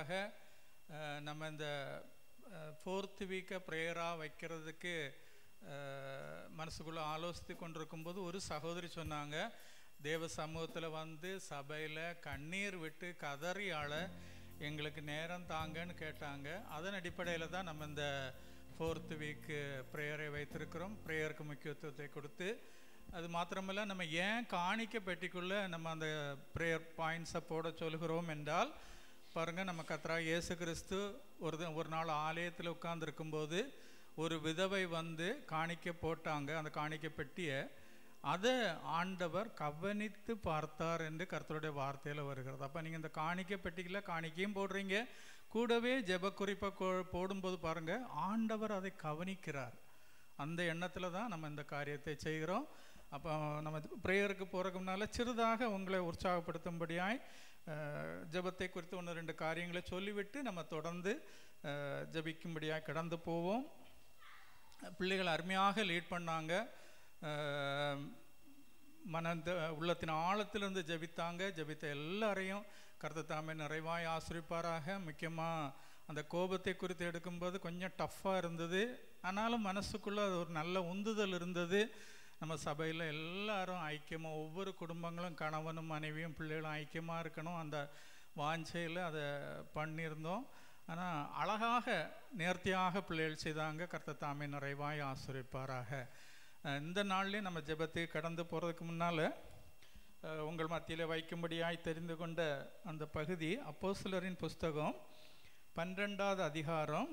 நாட்களாக அஹ், நம்ம இந்த ஃபோர்த் வீக்கை ப்ரேயராக வைக்கிறதுக்கு அஹ், மனசுக்குள்ளே ஆலோசித்து கொண்டிருக்கும்போது ஒரு சகோதரி சொன்னாங்க தேவ சமூகத்தில் வந்து சபையில் கண்ணீர் விட்டு கதறி ஆள எங்களுக்கு நேரம் தாங்கன்னு கேட்டாங்க அதன் அடிப்படையில் தான் நம்ம இந்த ஃபோர்த் வீக்கு ப்ரேயரை வைத்திருக்கிறோம் ப்ரேயருக்கு முக்கியத்துவத்தை கொடுத்து அது மாத்திரமல்ல நம்ம ஏன் காணிக்க பெட்டிக்குள்ளே நம்ம அந்த ப்ரேயர் பாயிண்ட்ஸை போட சொல்கிறோம் என்றால் பாருங்க நம்ம கத்ரா இயேசு கிறிஸ்து ஒரு த- ஒரு நாள் ஆலயத்தில் உட்கார்ந்துருக்கும்போது ஒரு விதவை வந்து காணிக்க போட்டாங்க அந்த காணிக்க பெட்டியை அதை ஆண்டவர் கவனித்து பார்த்தார் என்று கர்த்தருடைய வார்த்தையில் வருகிறது அப்போ நீங்கள் இந்த காணிக்க பெட்டியில் காணிக்கையும் போடுறீங்க கூடவே ஜெப குறிப்பை கோ- போடும்போது பாருங்க ஆண்டவர் அதை கவனிக்கிறார் அந்த எண்ணத்தில் தான் நம்ம இந்த காரியத்தை செய்கிறோம் அப்போ நம்ம ப்ரேயருக்கு போகிறதுக்கு முன்னால் சிறிதாக உங்களை உற்சாகப்படுத்தும்படியாய் அஹ், ஜெபத்தை குறித்து ஒன்று ரெண்டு காரியங்களை சொல்லிவிட்டு நம்ம தொடர்ந்து அஹ், ஜெபிக்கும்படியாய் கடந்து போவோம் பிள்ளைகள் அருமையாக லீட் பண்ணாங்க அஹ், மனந்த உள்ளத்தின் ஆழத்திலிருந்து ஜெபித்தாங்க ஜெபித்த எல்லாரையும் கர்த்தர் தாமே நிறைவாய் ஆசிரிப்பாராக முக்கியமாக அந்த கோபத்தை குறித்து எடுக்கும்போது கொஞ்சம் டஃப்பாக இருந்தது ஆனாலும் மனசுக்குள்ளே அது ஒரு நல்ல உந்துதல் இருந்தது நம்ம சபையில் எல்லாரும் ஐக்கியமாக ஒவ்வொரு குடும்பங்களும் கணவனும் மனைவியும் பிள்ளைகளும் ஐக்கியமாக இருக்கணும் அந்த வாஞ்சையில் அதை பண்ணியிருந்தோம் ஆனால் அழகாக நேர்த்தியாக பிள்ளைகள் செய்தாங்க கர்த்தர் தாமே நிறைவாய் ஆசிரிப்பாராக அஹ் இந்த நாள்லேயும் நம்ம ஜெபத்தை கடந்து போகிறதுக்கு முன்னால் உங்கள் மத்தியில் வைக்கும்படியாய் தெரிந்து கொண்ட அந்த பகுதி அப்போஸ்தலரின் புஸ்தகம் பன்னிரெண்டாவது அதிகாரம்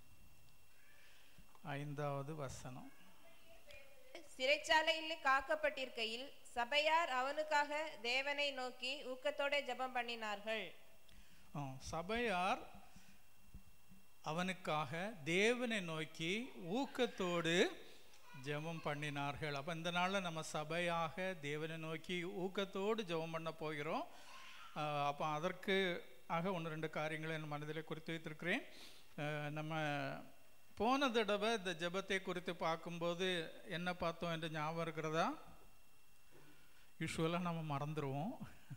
ஐந்தாவது வசனம் சிறைச்சாலையில் காக்கப்பட்டிருக்கையில் சபையார் அவனுக்காக தேவனை நோக்கி ஊக்கத்தோட ஜெபம் பண்ணினார்கள் ஆ, சபையார் அவனுக்காக தேவனை நோக்கி ஊக்கத்தோடு ஜெபம் பண்ணினார்கள் அப்போ இந்த நாளில் நம்ம சபையாக தேவனை நோக்கி ஊக்கத்தோடு ஜெபம் பண்ண போகிறோம் அப்போ அதற்கு ஆக ஒன்று ரெண்டு காரியங்களை என் மனதில் குறித்து வைத்திருக்கிறேன் ஆ, நம்ம போன தடவை இந்த ஜெபத்தை குறித்து பார்க்கும்போது என்ன பார்த்தோம் என்று ஞாபகம் இருக்கிறதா யூஸ்வலாக நம்ம மறந்துடுவோம்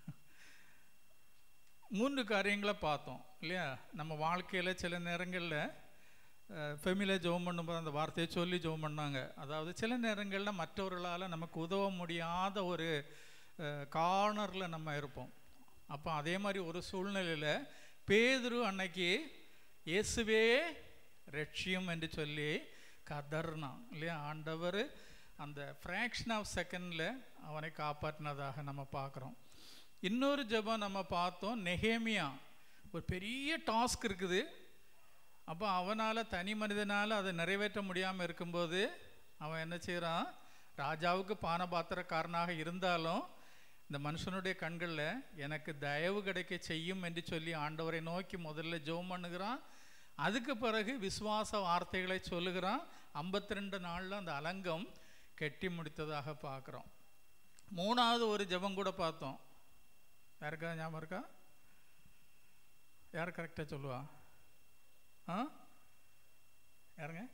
மூன்று காரியங்களை பார்த்தோம் இல்லையா நம்ம வாழ்க்கையில் சில நேரங்களில் ஃபெமிலியில் ஜெபம் பண்ணும்போது அந்த வார்த்தையை சொல்லி ஜெபம் பண்ணாங்க அதாவது சில நேரங்களில் மற்றவர்களால் நமக்கு உதவ முடியாத ஒரு கார்னரில் நம்ம இருப்போம் அப்போ அதே மாதிரி ஒரு சூழ்நிலையில் பேதுரு அன்னைக்கு இயேசுவே ரட்சியம் என்று சொல்லி கதர்னான் இல்லையா ஆண்டவர் அந்த ஃப்ராக்ஷன் ஆஃப் செகண்டில் அவனை காப்பாற்றினதாக நம்ம பார்க்குறோம் இன்னொரு ஜெபம் நம்ம பார்த்தோம் நெஹேமியா ஒரு பெரிய டாஸ்க் இருக்குது அப்போ அவனால் தனி மனிதனால் அதை நிறைவேற்ற முடியாமல் இருக்கும்போது அவன் என்ன செய்கிறான் ராஜாவுக்கு பானபாத்திரக்காரனாக இருந்தாலும் இந்த மனுஷனுடைய கண்களில் எனக்கு தயவு கிடைக்க செய்யும் என்று சொல்லி ஆண்டவரை நோக்கி முதல்ல ஜெபம் பண்ணுகிறான் அதுக்கு பிறகு விசுவாச வார்த்தைகளை சொல்லுகிறான் ஐம்பத்தி ரெண்டு நாளில் அந்த அலங்கம் கெட்டி முடித்ததாக பார்க்குறோம் மூணாவது ஒரு ஜெபம் கூட பார்த்தோம் யாருக்கா ஞாபகம் இருக்கா யார் கரெக்டாக சொல்லுவா ஆ யாருங்க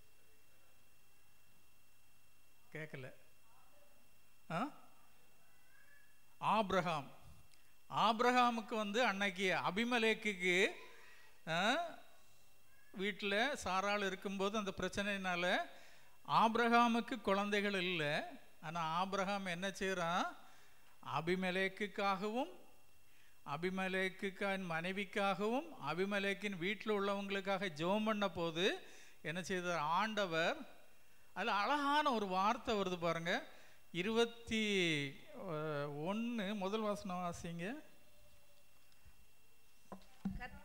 கேட்கல ஆ ஆப்ரஹாம் ஆப்ரஹாமுக்கு வந்து அன்னைக்கு அபிமலேக்குக்கு வீட்டில் சாராள் இருக்கும்போது அந்த பிரச்சனையினால ஆப்ரஹாமுக்கு குழந்தைகள் இல்லை ஆனால் ஆப்ரஹாம் என்ன செய்கிறான் அபிமலேக்குக்காகவும் அபிமலேக்குக்கான் மனைவிக்காகவும் அபிமலேக்கின் வீட்டில் உள்ளவங்களுக்காக ஜெபம் பண்ண போது என்ன செய்தார் ஆண்டவர் அதில் அழகான ஒரு வார்த்தை வருது பாருங்க இருபத்தி ஒன்று முதல் வாசனம் வாசிங்க கர்த்த-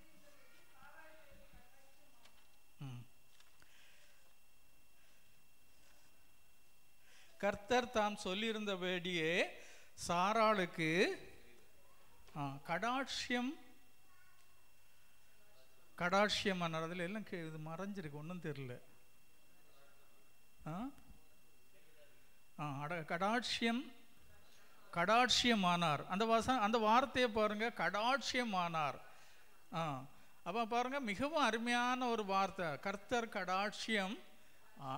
ம். கர்த்தர் தாம் சொல்லியிருந்தபடியே சாராளுக்கு ஆ, கடாட்சியம் கடாட்சியம் அதில் எல்லாம் கே- இது மறைஞ்சிருக்கு ஒன்றும் தெரியல ஆ ஆ, அட கடாட்சியம் கடாட்சியமானார் அந்த வாசம் அந்த வார்த்தையை பாருங்க கடாட்சியமானார் ஆ அப்போ பாருங்க மிகவும் அருமையான ஒரு வார்த்தை கர்த்தர் கடாட்சியம் ஆ,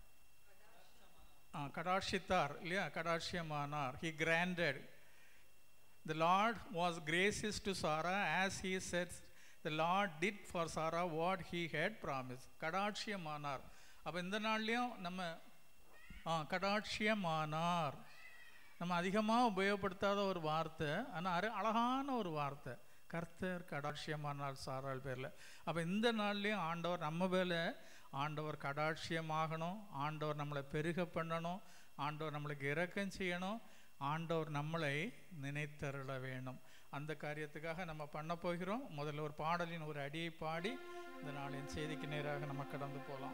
ஆ, கடாட்சித்தார் இல்லையா கடாட்சியமானார் he granted The Lord was gracious to Sarah as he said, the Lord did for Sarah what he had promise கடாட்சியமானார் அப்போ இந்த நாள்லேயும் நம்ம ஆ கடாட்சியமானார் நம்ம அதிகமாக உபயோகப்படுத்தாத ஒரு வார்த்தை ஆனால் அரு அழகான ஒரு வார்த்தை கர்த்தர் கடாட்சியமானார் சாராள் பேரில் அப்போ இந்த நாள்லேயும் ஆண்டவர் நம்ம மேலே ஆண்டவர் கடாட்சியமாகணும் ஆண்டவர் நம்மளை பெருக பண்ணணும் ஆண்டவர் நம்மளுக்கு இரக்கம் செய்யணும் ஆண்டவர் நம்மளை நினைத்தருள வேணும் அந்த காரியத்துக்காக நம்ம பண்ண போகிறோம் முதல்ல ஒரு பாடலின் ஒரு அடியை பாடி இந்த நாளின் செய்திக்கு நேராக நம்ம கடந்து போகலாம்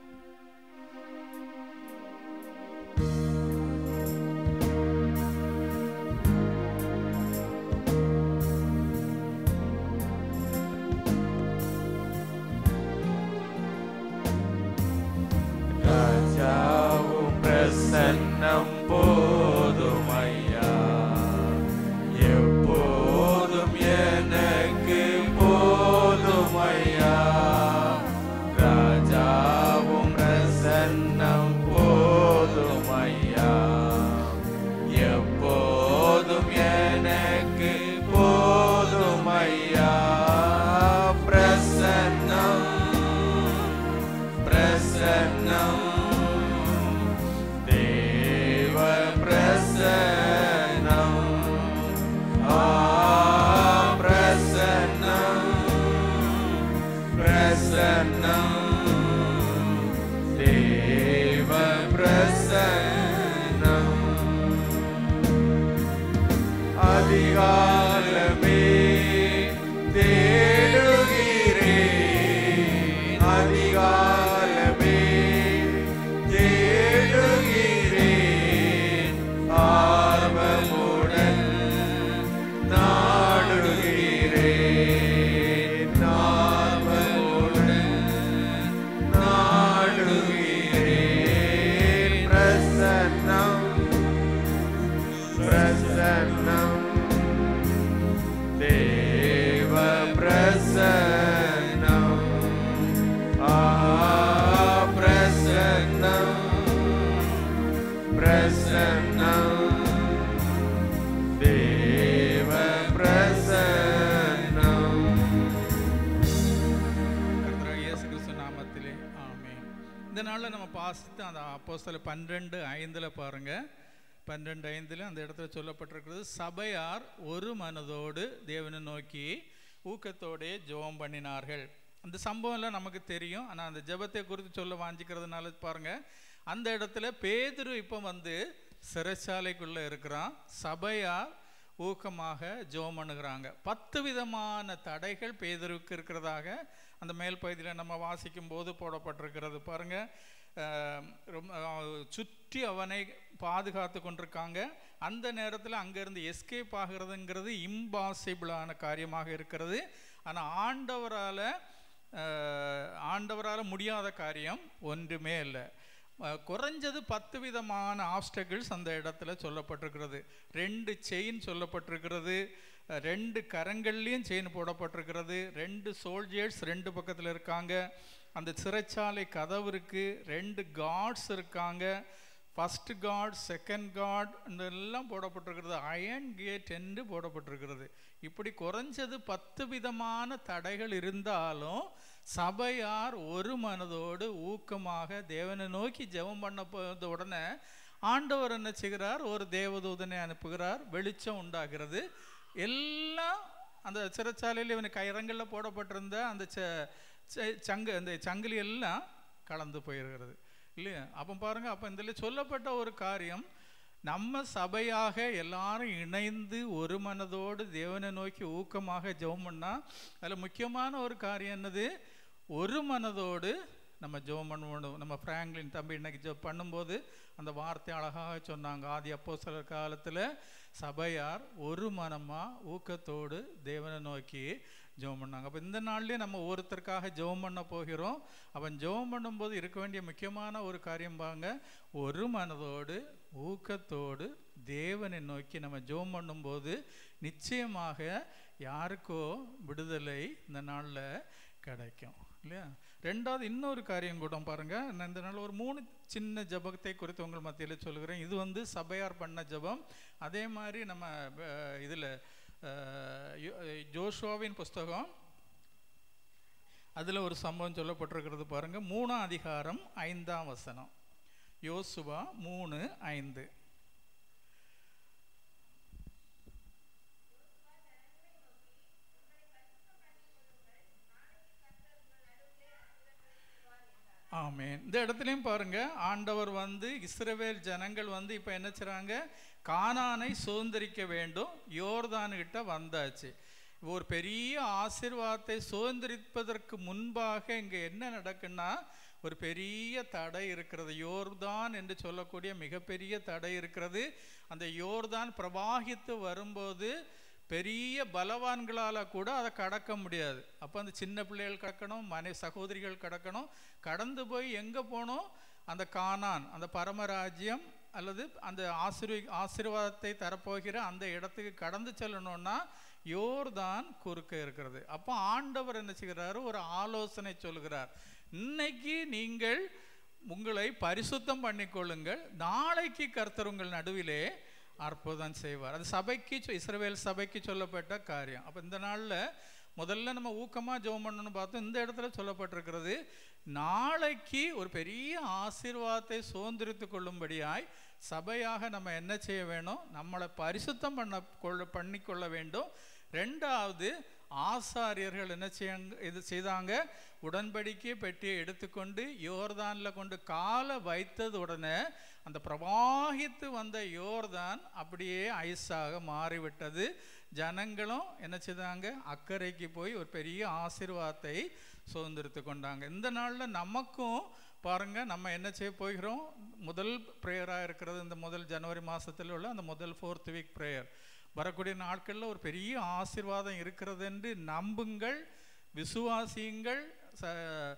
രാജാവും പ്രസന്നം പോതുമയ്യാ எப்போதும் எனக்கு போதுமையா ராஜாவும் பிரசன்னம் போதுமையா எப்போதும் எனக்கு போதுமையா பிரசன்னம் பிரசன்னம் தேவ பிரசன்னம் ஆ பிரசன்னம் பிரசன்னம் தேவ பிரசன்னம் அதிகாலமே தேடுகிறேன் அதிகாலமே தேடுகிறேன் ஆர்வமுடன் நாடுகிறேன் ஆர்வமுடன் நாடுகிறேன் பிரசன்னம் பிரசன்னம் தேவ பிரசன்னம் ஆ பிரசன்னம் பிரசன்னம் தேவ பிரசன்னம் கர்த்தராகிய இயேசு கிறிஸ்து நாமத்திலே ஆமென் இந்த நாளில் நம்ம பாசித்து அந்த அப்போஸ்தல பன்னிரெண்டு ஐந்தில் பாருங்க பன்னிரெண்டு ஐந்தில் அந்த இடத்துல சொல்லப்பட்டிருக்கிறது சபையார் ஒரு மனதோடு தேவனை நோக்கி ஊக்கத்தோடே ஜெபம் பண்ணினார்கள் அந்த சம்பவம்லாம் நமக்கு தெரியும் ஆனால் அந்த ஜெபத்தை குறித்து சொல்ல வாஞ்சிக்கிறதுனால பாருங்க அந்த இடத்துல பேதுரு இப்போ வந்து சிறைச்சாலைக்குள்ளே இருக்கிறான் சபையார் ஊக்கமாக ஜெபம் பண்ணுகிறாங்க பத்து விதமான தடைகள் பேதருக்கு இருக்கிறதாக அந்த மேல் பகுதியில் நம்ம வாசிக்கும் போது போடப்பட்டிருக்கிறது பாருங்க அஹ், ரொம்ப அஹ், சுற்றி அவனை பாதுகாத்து கொண்டிருக்காங்க அந்த நேரத்தில் அங்கேருந்து எஸ்கேப் ஆகிறதுங்கிறது இம்பாசிபிளான காரியமாக இருக்கிறது ஆனால் ஆண்டவரால் ஆண்டவரால் முடியாத காரியம் ஒன்றுமே இல்லை அஹ் குறைஞ்சது பத்து விதமான ஆப்ஸ்டக்கிள்ஸ் அந்த இடத்துல சொல்லப்பட்டிருக்கிறது ரெண்டு செயின் சொல்லப்பட்டிருக்கிறது அஹ் ரெண்டு கரங்கள்லேயும் செயின் போடப்பட்டிருக்கிறது ரெண்டு சோல்ஜர்ஸ் ரெண்டு பக்கத்தில் இருக்காங்க அந்த சிறைச்சாலை கதவு இருக்கு ரெண்டு காட்ஸ் இருக்காங்க ஃபர்ஸ்ட் காட் செகண்ட் காட் எல்லாம் போடப்பட்டிருக்கிறது அயன் கேட் என்று போடப்பட்டிருக்கிறது இப்படி குறைஞ்சது பத்து விதமான தடைகள் இருந்தாலும் சபையார் ஒரு மனதோடு ஊக்கமாக தேவனை நோக்கி ஜெபம் பண்ண போத உடனே ஆண்டவர் என்ன செய்கிறார் ஒரு தேவதூதனை அனுப்புகிறார் வெளிச்சம் உண்டாகிறது எல்லாம் அந்த சிறைச்சாலையில் இவனுக்கு கயிறங்களில் போடப்பட்டிருந்த அந்த ச- ச- சங்கு அந்த சங்கிலி எல்லாம் கலந்து போயிருக்கிறது இல்லையா அப்போ பாருங்க அப்போ இதில் சொல்லப்பட்ட ஒரு காரியம் நம்ம சபையாக எல்லாரும் இணைந்து ஒரு மனதோடு தேவனை நோக்கி ஊக்கமாக ஜெபம் பண்ணா அதில் முக்கியமான ஒரு காரியம் என்னது ஒரு மனதோடு நம்ம ஜெபம் பண்ணணும் நம்ம பிராங்க்லின் தம்பி இன்னைக்கு ஜெபம் பண்ணும்போது அந்த வார்த்தை அழகாக சொன்னாங்க ஆதி அப்போ சில காலத்தில் சபையார் ஒரு மனமாக ஊக்கத்தோடு தேவனை நோக்கி ஜெபம் பண்ணாங்க அப்போ இந்த நாள்லயே நம்ம ஒருத்தருக்காக ஜெபம் பண்ண போகிறோம் அவன் ஜெபம் பண்ணும்போது இருக்க வேண்டிய முக்கியமான ஒரு காரியம் பாங்க ஒரு மனதோடு ஊக்கத்தோடு தேவனை நோக்கி நம்ம ஜெபம் பண்ணும்போது நிச்சயமாக யாருக்கோ விடுதலை இந்த நாளில் கிடைக்கும் இல்லையா ரெண்டாவது இன்னொரு காரியம் கூட பாருங்க நான் இந்த நாள் ஒரு மூணு சின்ன ஜெபத்தை குறித்து உங்கள் மத்தியில் சொல்கிறேன் இது வந்து சபையார் பண்ண ஜெபம் அதே மாதிரி நம்ம இதில் ஜோஷுவாவின் புஸ்தகம் அதில் ஒரு சம்பவம் சொல்லப்பட்டிருக்கிறது பாருங்க மூணாம் அதிகாரம் ஐந்தாம் வசனம் யோசுவா மூணு ஐந்து ஆமென் இந்த இடத்துலையும் பாருங்க ஆண்டவர் வந்து இஸ்ரவேல் ஜனங்கள் வந்து இப்போ என்ன செய்றாங்க கானானை சுதந்திரிக்க வேண்டும் யோர்தானுகிட்ட வந்தாச்சு ஒரு பெரிய ஆசீர்வாதத்தை சுதந்திரிப்பதற்கு முன்பாக இங்கே என்ன நடக்குன்னா ஒரு பெரிய தடை இருக்கிறது யோர்தான் என்று சொல்லக்கூடிய மிகப்பெரிய தடை இருக்கிறது அந்த யோர்தான் பிரவாகித்து வரும்போது பெரிய பலவான்களால் கூட அதை கடக்க முடியாது அப்போ அந்த சின்ன பிள்ளைகள் கடக்கணும் மனை சகோதரிகள் கடக்கணும் கடந்து போய் எங்கே போகணும் அந்த கானான் அந்த பரமராஜ்யம் அல்லது அந்த ஆசீர்வி ஆசீர்வாதத்தை தரப்போகிற அந்த இடத்துக்கு கடந்து செல்லணும்னா யோர்தான் குறுக்க இருக்கிறது அப்போ ஆண்டவர் என்ன செய்கிறாரு ஒரு ஆலோசனை சொல்கிறார் இன்னைக்கு நீங்கள் உங்களை பரிசுத்தம் பண்ணிக்கொள்ளுங்கள் நாளைக்கு கர்த்தர் உங்கள் நடுவிலே அற்புதம் செய்வார் அது சபைக்கு சொ- இஸ்ரவேல் சபைக்கு சொல்லப்பட்ட காரியம் அப்போ இந்த நாளில் முதல்ல நம்ம ஊக்கமாக ஜெபம் பண்ணணும்னு பார்த்தோம் இந்த இடத்துல சொல்லப்பட்டிருக்கிறது நாளைக்கு ஒரு பெரிய ஆசீர்வாதத்தை சுதந்திரித்து கொள்ளும்படியாய் சபையாக நம்ம என்ன செய்ய வேணும் நம்மளை பரிசுத்தம் பண்ண கொள்ள பண்ணிக்கொள்ள வேண்டும் ரெண்டாவது ஆசாரியர்கள் என்ன செய்யாங்க இது செய்தாங்க உடன்படிக்கை பெட்டியை எடுத்துக்கொண்டு யோர்தானில் கொண்டு காலை வைத்தது உடனே அந்த பிரவாகித்து வந்த யோர்தான் அப்படியே ஐஸாக மாறிவிட்டது ஜனங்களும் என்ன செய்தாங்க அக்கறைக்கு போய் ஒரு பெரிய ஆசீர்வாதத்தை சுதந்திரித்து கொண்டாங்க இந்த நாளில் நமக்கும் பாருங்க நம்ம என்ன செய்ய போகிறோம் முதல் ப்ரேயராக இருக்கிறது இந்த முதல் ஜனவரி மாசத்துல உள்ள அந்த முதல் ஃபோர்த் வீக் ப்ரேயர் வரக்கூடிய நாட்களில் ஒரு பெரிய ஆசீர்வாதம் இருக்கிறது என்று நம்புங்கள் விசுவாசியுங்கள் ச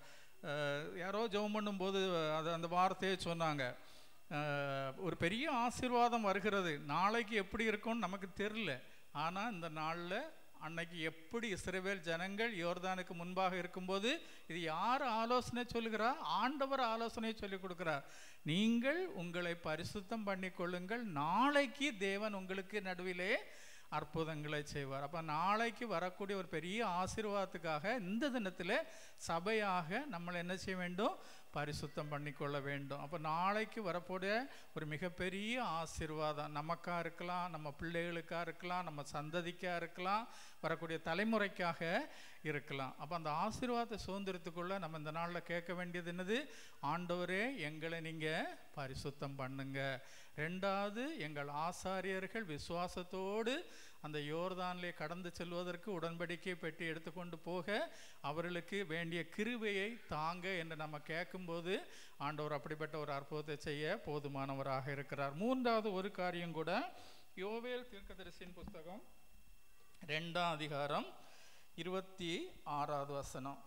அஹ், யாரோ ஜெபம் பண்ணும்போது அது அந்த வார்த்தையை சொன்னாங்க அஹ், ஒரு பெரிய ஆசீர்வாதம் வருகிறது நாளைக்கு எப்படி இருக்கும்னு நமக்கு தெரில ஆனால் இந்த நாளில் அன்னைக்கு எப்படி இஸ்ரவேல் ஜனங்கள் யோர்தானுக்கு முன்பாக இருக்கும்போது இது யார் ஆலோசனை சொல்லுகிறார் ஆண்டவர் ஆலோசனை சொல்லி கொடுக்கிறார் நீங்கள் உங்களை பரிசுத்தம் பண்ணிக்கொள்ளுங்கள் நாளைக்கு தேவன் உங்களுக்கு நடுவிலே அற்புதங்களை செய்வார் அப்போ நாளைக்கு வரக்கூடிய ஒரு பெரிய ஆசீர்வாதத்துக்காக இந்த தினத்தில் சபையாக நம்மளை என்ன செய்ய வேண்டும் பரிசுத்தம் பண்ணிக்கொள்ள வேண்டும் அப்போ நாளைக்கு வரக்கூடிய ஒரு மிகப்பெரிய ஆசீர்வாதம் நமக்கா இருக்கலாம் நம்ம பிள்ளைகளுக்கா இருக்கலாம் நம்ம சந்ததிக்கா இருக்கலாம் வரக்கூடிய தலைமுறைக்காக இருக்கலாம் அப்போ அந்த ஆசீர்வாதத்தை சுதந்திரத்துக்குள்ள நம்ம இந்த நாளில் கேட்க வேண்டியது என்னது ஆண்டவரே எங்களை நீங்கள் பரிசுத்தம் பண்ணுங்க ரெண்டாவது எங்கள் ஆசாரியர்கள் விசுவாசத்தோடு அந்த யோர்தானிலே கடந்து செல்வதற்கு உடன்படிக்கை பெட்டி எடுத்துக்கொண்டு போக அவர்களுக்கு வேண்டிய கிருபையை தாங்க என்று நம்ம கேட்கும்போது ஆண்டவர் அப்படிப்பட்ட ஒரு அற்புதத்தை செய்ய போதுமானவராக இருக்கிறார் மூன்றாவது ஒரு காரியம் கூட யோவேல் தீர்க்கதரிசியின் புஸ்தகம் ரெண்டாம் அதிகாரம் இருபத்தி ஆறாவது வசனம்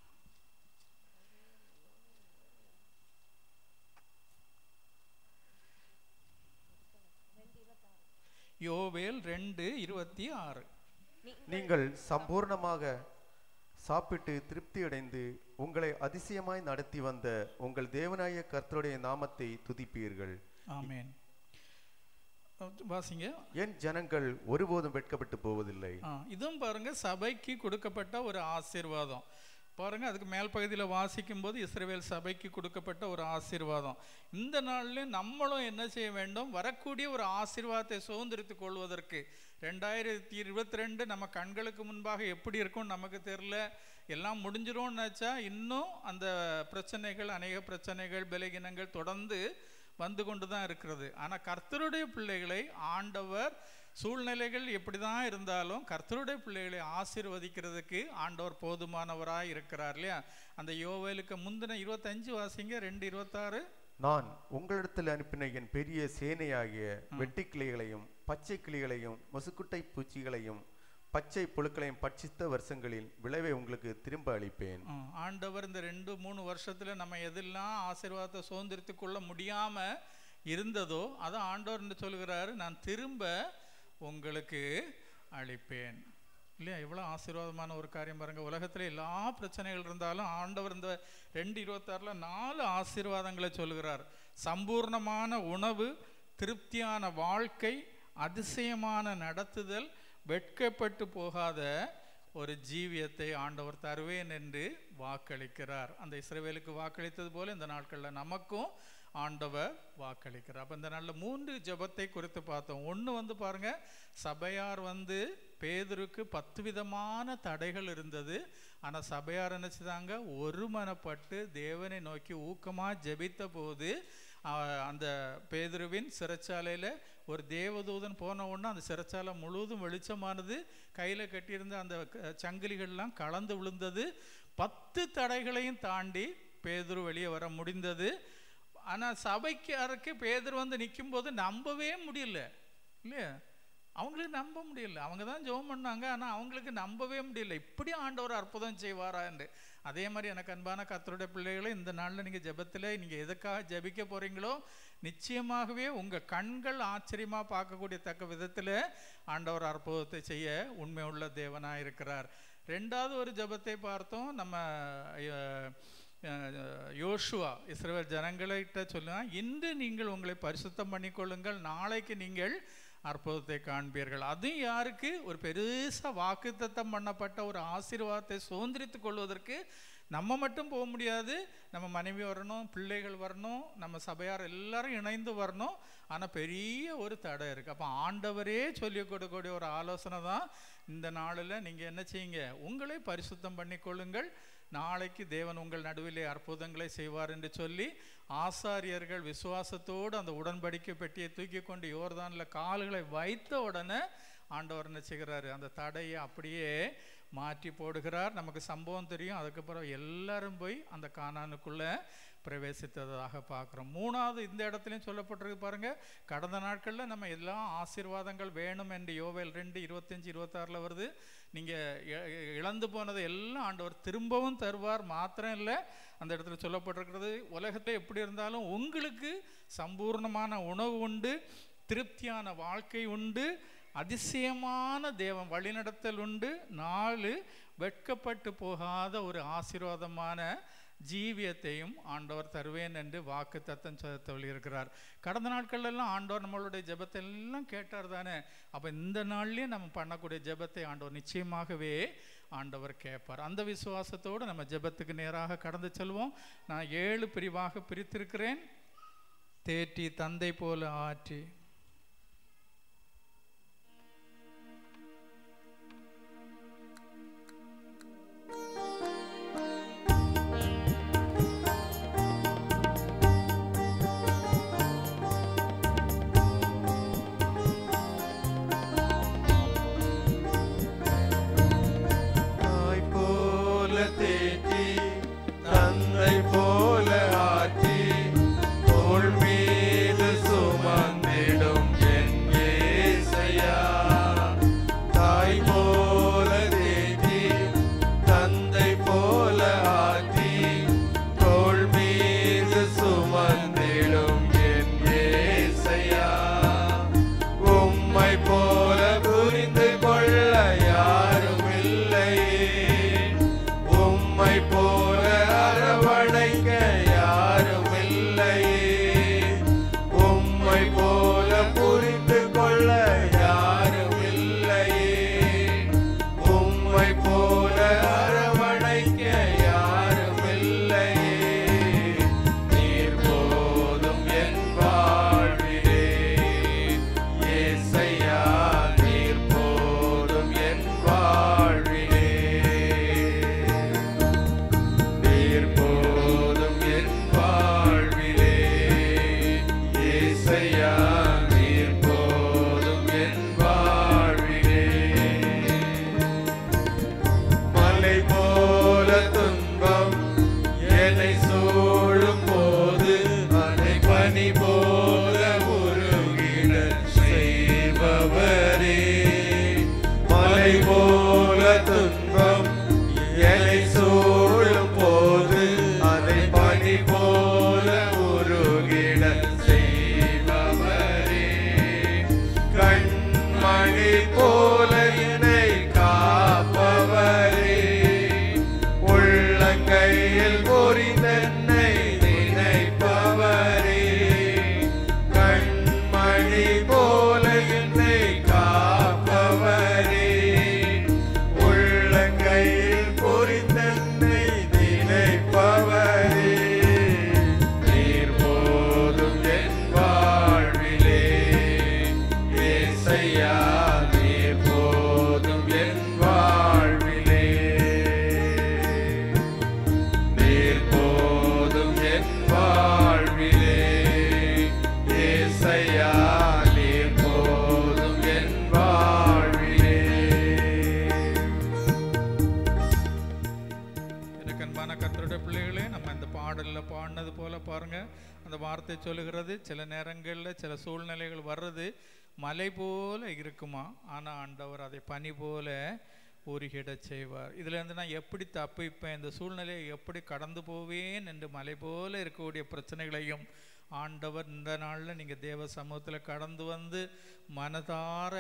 யோவேல் ரெண்டு இருபத்தி ஆறு நீங்கள் சம்பூர்ணமாக சாப்பிட்டு திருப்தியடைந்து உங்களை அதிசயமாய் நடத்தி வந்த உங்கள் தேவனாய கர்த்தருடைய நாமத்தை துதிப்பீர்கள் ஆமென் வாசிங்க என் ஜனங்கள் ஒருபோதும் வெட்கப்பட்டு போவதில்லை ஆ இதுவும் பாருங்க சபைக்கு கொடுக்கப்பட்ட ஒரு ஆசீர்வாதம் பாருங்க அதுக்கு மேல் பகுதியில் வாசிக்கும் போது இஸ்ரவேல் சபைக்கு கொடுக்கப்பட்ட ஒரு ஆசீர்வாதம் இந்த நாள்லயும் நம்மளும் என்ன செய்ய வேண்டும் வரக்கூடிய ஒரு ஆசீர்வாதத்தை சுதந்திரித்துக் கொள்வதற்கு ரெண்டாயிரத்தி இருபத்தி ரெண்டு நம்ம கண்களுக்கு முன்பாக எப்படி இருக்கும் நமக்கு தெரியல எல்லாம் முடிஞ்சிரும்னு நினச்சா இன்னும் அந்த பிரச்சனைகள் அநேக பிரச்சனைகள் பலகீனங்கள் தொடர்ந்து வந்து கொண்டு தான் இருக்கிறது ஆனால் கர்த்தருடைய பிள்ளைகளை ஆண்டவர் சூழ்நிலைகள் எப்படி தான் இருந்தாலும் கர்த்தருடைய பிள்ளைகளை ஆசீர்வதிக்கிறதுக்கு ஆண்டவர் போதுமானவராய் இருக்கிறார் இல்லையா அந்த யோவேலுக்கு முந்தின இருபத்தஞ்சு வாசிங்க ரெண்டு இருபத்தாறு நான் உங்களிடத்தில் அனுப்பின என் பெரிய சேனையாகிய வெட்டுக்கிளிகளையும் பச்சை கிளிகளையும் முசுக்குட்டை பூச்சிகளையும் பச்சை புழுக்களையும் பட்சித்த வருஷங்களில் விளைவை உங்களுக்கு திரும்ப அளிப்பேன் ஆ, ஆண்டவர் இந்த ரெண்டு மூணு வருஷத்துல நம்ம எதெல்லாம் ஆசீர்வாதத்தை சுதந்திரித்து கொள்ள முடியாம இருந்ததோ அதை ஆண்டவர் என்று சொல்கிறாரு நான் திரும்ப உங்களுக்கு அளிப்பேன் இல்லையா எவ்வளோ ஆசீர்வாதமான ஒரு காரியம் பாருங்க உலகத்தில் எல்லா பிரச்சனைகள் இருந்தாலும் ஆண்டவர் இந்த ரெண்டு இருபத்தாறில் நாலு ஆசீர்வாதங்களை சொல்கிறார் சம்பூர்ணமான உணவு திருப்தியான வாழ்க்கை அதிசயமான நடத்துதல் வெட்கப்பட்டு போகாத ஒரு ஜீவியத்தை ஆண்டவர் தருவேன் என்று வாக்களிக்கிறார் அந்த இஸ்ரவேலுக்கு வாக்களித்தது போல இந்த நாட்களில் நமக்கும் ஆண்டவர் வாக்களிக்கிறார் அப்போ இந்த நாளில் மூன்று ஜெபத்தை குறித்து பார்த்தோம் ஒன்று வந்து பாருங்க சபையார் வந்து பேதுருக்கு பத்து விதமான தடைகள் இருந்தது ஆனால் சபையார் என்ன செய்தாங்க ஒருமனப்பட்டு தேவனை நோக்கி ஊக்கமாக ஜெபித்த போது அஹ், அந்த பேதுருவின் சிறைச்சாலையில் ஒரு தேவதூதன் போன உடனே அந்த சிறைச்சாலை முழுவதும் வெளிச்சமானது கையில் கட்டியிருந்த அந்த க- சங்கிலிகள்லாம் கலந்து விழுந்தது பத்து தடைகளையும் தாண்டி பேதுரு வெளியே வர முடிந்தது ஆனால் சபைக்காருக்கு பேதுரு வந்து நிக்கும்போது நம்பவே முடியல இல்லையா அவங்களுக்கு நம்ப முடியல அவங்க தான் ஜெபம் பண்ணாங்க ஆனால் அவங்களுக்கு நம்பவே முடியல இப்படி ஆண்டவர் அற்புதம் செய்வாரா என்று அதே மாதிரி எனக்கு அன்பான கத்தருடைய பிள்ளைகளை இந்த நாளில் நீங்கள் ஜெபத்தில் நீங்கள் எதுக்காக ஜெபிக்க போகிறீங்களோ நிச்சயமாகவே உங்கள் கண்கள் ஆச்சரியமாக பார்க்கக்கூடிய தக்க விதத்தில் ஆண்டவர் அற்புதத்தை செய்ய உண்மை உள்ள தேவனாக இருக்கிறார் ரெண்டாவது ஒரு ஜெபத்தை பார்த்தோம் நம்ம அஹ், அஹ், யோசுவா இஸ்ரவேல் ஜனங்கள்கிட்ட சொல்லுங்க இன்று நீங்கள் உங்களை பரிசுத்தம் பண்ணிக்கொள்ளுங்கள் நாளைக்கு நீங்கள் அற்புதத்தை காண்பீர்கள் அதுவும் யாருக்கு ஒரு பெருசா வாக்குத்தத்தம் பண்ணப்பட்ட ஒரு ஆசீர்வாதத்தை சுதந்திரித்துக் கொள்வதற்கு நம்ம மட்டும் போக முடியாது நம்ம மனைவி வரணும் பிள்ளைகள் வரணும் நம்ம சபையார் எல்லாரும் இணைந்து வரணும் ஆனால் பெரிய ஒரு தடை இருக்குது அப்போ ஆண்டவரே சொல்லிக் கொடுக்கக்கூடிய ஒரு ஆலோசனை தான் இந்த நாளில் நீங்கள் என்ன செய்யுங்க உங்களை பரிசுத்தம் பண்ணிக்கொள்ளுங்கள் நாளைக்கு தேவன் உங்கள் நடுவிலே அற்புதங்களை செய்வார் என்று சொல்லி ஆசாரியர்கள் விசுவாசத்தோடு அந்த உடன்படிக்கை பெட்டியை தூக்கி கொண்டு யோர்தானில் கால்களை வைத்த உடனே ஆண்டவர் என்ன செய்கிறாரு அந்த தடையை அப்படியே மாற்றி போடுகிறார் நமக்கு சம்பவம் தெரியும் அதுக்கப்புறம் எல்லாரும் போய் அந்த கானானுக்குள்ளே பிரவேசித்ததாக பார்க்குறோம் மூணாவது இந்த இடத்துலையும் சொல்லப்பட்டிருக்கு பாருங்க கடந்த நாட்களில் நம்ம எல்லா ஆசீர்வாதங்கள் வேணும் என்று யோவேல் ரெண்டு இருபத்தஞ்சி இருபத்தாறில் வருது நீங்கள் இழந்து போனதை எல்லாம் ஆண்டவர் திரும்பவும் தருவார் மாத்திரம் இல்லை அந்த இடத்துல சொல்லப்பட்டிருக்கிறது உலகத்தில் எப்படி இருந்தாலும் உங்களுக்கு சம்பூர்ணமான உணவு உண்டு திருப்தியான வாழ்க்கை உண்டு அதிசயமான தேவன் வழிநடத்தல் உண்டு நாலு வெட்கப்பட்டு போகாத ஒரு ஆசீர்வாதமான ஜீவியத்தையும் ஆண்டவர் தருவேன் என்று வாக்கு தத்தம் சொல்லியிருக்கிறார் கடந்த நாட்கள்லாம் ஆண்டவர் நம்மளுடைய ஜெபத்தை எல்லாம் கேட்டார் தானே அப்போ இந்த நாள்லேயே நம்ம பண்ணக்கூடிய ஜெபத்தை ஆண்டவர் நிச்சயமாகவே ஆண்டவர் கேட்பார் அந்த விசுவாசத்தோடு நம்ம ஜெபத்துக்கு நேராக கடந்து செல்வோம் நான் ஏழு பிரிவாக பிரித்திருக்கிறேன் தேற்றி தந்தை போல ஆற்றி தாய் போல தேற்றி தந்தை போல ஆற்றி தோள் மீது சுமந்திடும் என் ஏசையா தாய் போல தேற்றி தந்தை போல ஆற்றி தோள் மீது சுமந்திடும் என் ஏசையா உம்மை போல புரிந்து கொள்ள யாரும் இல்லையே உம்மை போல அரவணைக்க யாரும் இல்லையே உம்மை போல புரிந்து கொள்ள யாரும் இல்லையே உம்மை போல அரவணைக்க யாரும் இல்லையே நீர் போதும் என் வாழ்விலே ஏசையா நீர் போதும் என் வாழ்விலே நீர் போதும் என் வாழ்விலே ஏசையா நீர் போதும் என் வாழ்விலே மலை போல துன்பம் என்னை சூழும் போது அதை பனி போல உருகிட செய்பவரே மலை போல துன்பம் என்னை சூழும் போது அதை பனி போல உருகிட செய்பவரே கண்மணி போல என்னை காப்பவரே உள்ளங்கையில் பொறிந்தென்னை நினைப்பவரே கண்மணி போல என்னை காப்பவரே உள்ளங்கையில் அன்பான கர்த்தருடைய பிள்ளைகளே நம்ம இந்த பாடலில் பாடினது போல பாருங்க அந்த வார்த்தை சொல்லுகிறது சில நேரங்களில் சில சூழ்நிலைகள் வர்றது மலை போல இருக்குமா ஆனால் ஆண்டவர் அதை பனி போல உருகிடச் செய்வார் இதுல இருந்து நான் எப்படி தப்பிப்பேன் இந்த சூழ்நிலையை எப்படி கடந்து போவேன் என்று மலை போல இருக்கக்கூடிய பிரச்சனைகளையும் ஆண்டவர் இந்த நாளில் நீங்கள் தேவ சமூகத்தில் கடந்து வந்து மனதார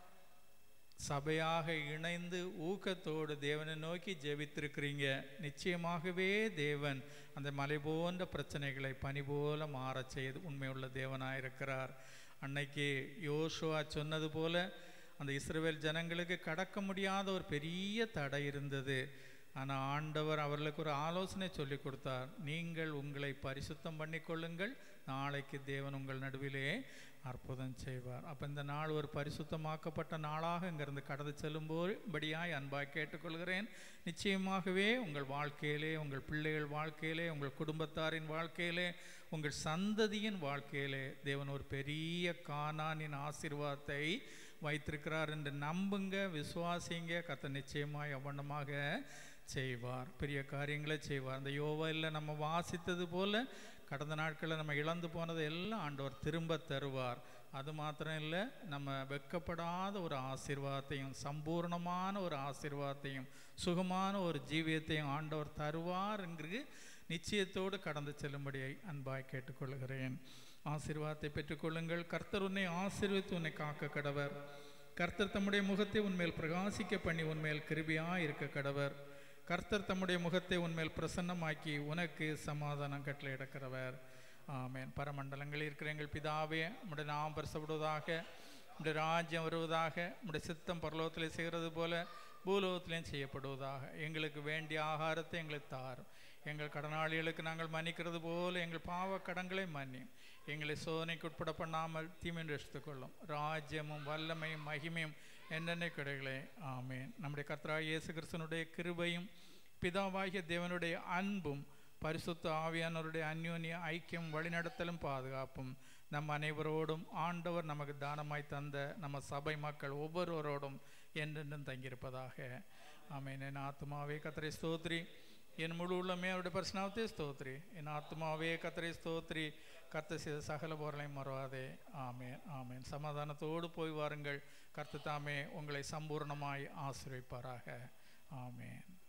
சபையாக இணைந்து ஊக்கத்தோடு தேவனை நோக்கி ஜெபித்திருக்கிறீங்க நிச்சயமாகவே தேவன் அந்த மலை போன்ற பிரச்சனைகளை பனி போல மாறச் செய்து உண்மையுள்ள தேவனாயிருக்கிறார் அன்னைக்கு யோசுவா சொன்னது போல அந்த இஸ்ரவேல் ஜனங்களுக்கு கடக்க முடியாத ஒரு பெரிய தடை இருந்தது ஆனால் ஆண்டவர் அவர்களுக்கு ஒரு ஆலோசனை சொல்லி கொடுத்தார் நீங்கள் உங்களை பரிசுத்தம் பண்ணிக்கொள்ளுங்கள் நாளைக்கு தேவன் உங்கள் நடுவிலே அற்புதம் செய்வார் அப்போ இந்த நாள் ஒரு பரிசுத்தமாக்கப்பட்ட நாளாக இங்கிருந்து கடந்து செல்லும்போதுபடியாய் அன்பாய் கேட்டுக்கொள்கிறேன் நிச்சயமாகவே உங்கள் வாழ்க்கையிலே உங்கள் பிள்ளைகள் வாழ்க்கையிலே உங்கள் குடும்பத்தாரின் வாழ்க்கையிலே உங்கள் சந்ததியின் வாழ்க்கையிலே தேவன் ஒரு பெரிய கானானின் ஆசீர்வாதத்தை வைத்திருக்கிறார் என்று நம்புங்க விசுவாசிங்க கத்த நிச்சயமாய் அவண்ணமாக செய்வார் பெரிய காரியங்களை செய்வார் அந்த யோவாயில் நம்ம வாசித்தது போல கடந்த நாட்களில் நம்ம இழந்து போனதை எல்லாம் ஆண்டவர் திரும்ப தருவார் அது மாத்திரம் இல்லை நம்ம வெட்கப்படாத ஒரு ஆசீர்வாதத்தையும் சம்பூர்ணமான ஒரு ஆசீர்வாதத்தையும் சுகமான ஒரு ஜீவியத்தையும் ஆண்டவர் தருவார் என்று நிச்சயத்தோடு கடந்து செல்லும்படியை அன்பாய் கேட்டுக்கொள்கிறேன் ஆசீர்வாதத்தை பெற்றுக்கொள்ளுங்கள் கர்த்தர் உன்னை ஆசீர்வித்து உன்னை காக்க கடவர் கர்த்தர் தம்முடைய முகத்தை உன்மேல் பிரகாசிக்க பண்ணி உன்மேல் கிருபியா இருக்க கடவர் கர்த்தர் தம்முடைய முகத்தை உன்மேல் பிரசன்னமாக்கி உனக்கு சமாதானம் கட்டளையிடக்கிறவர் ஆமேன் பரமண்டலங்களில் இருக்கிற எங்கள் பிதாவே உம்முடைய நாம் பரிசப்படுவதாக உம்முடைய ராஜ்யம் வருவதாக உம்முடைய சித்தம் பரலோகத்திலே செய்கிறது போல பூலோகத்திலையும் செய்யப்படுவதாக எங்களுக்கு வேண்டிய ஆகாரத்தை எங்களுக்கு தாரும் எங்கள் கடனாளிகளுக்கு நாங்கள் மன்னிக்கிறது போல எங்கள் பாவ கடன்களை மன்னியும் எங்களை சோதனைக்கு உட்பட பண்ணாமல் தீமையை ரசித்துக்கொள்ளும் ராஜ்யமும் வல்லமையும் மகிமையும் என்னென்ன கிடைகளே ஆமேன் நம்முடைய கர்த்தராக இயேசு கிறிஸ்தனுடைய கிருபையும் பிதாவாகிய தேவனுடைய அன்பும் பரிசுத்த ஆவியானவருடைய அந்யோன்ய ஐக்கியம் வழிநடத்தலும் பாதுகாப்பும் நம் அனைவரோடும் ஆண்டவர் நமக்கு தானமாய் தந்த நம்ம சபை மக்கள் ஒவ்வொருவரோடும் என்றென்றும் தங்கியிருப்பதாக ஆமேன் என் ஆத்மாவே கத்தரை ஸ்தோத்ரி என் முழு உள்ளமே அவருடைய பரிசுனாவத்தே ஸ்தோத்ரி என் ஆத்மாவே கத்தரை ஸ்தோத்ரி கர்த்த செய்த சகல போரலையும் மறவாதே ஆமேன் ஆமேன் சமாதானத்தோடு போய் வாருங்கள் கர்த்த தாமே உங்களை சம்பூர்ணமாய் ஆசிர்வைப்பாராக ஆமேன்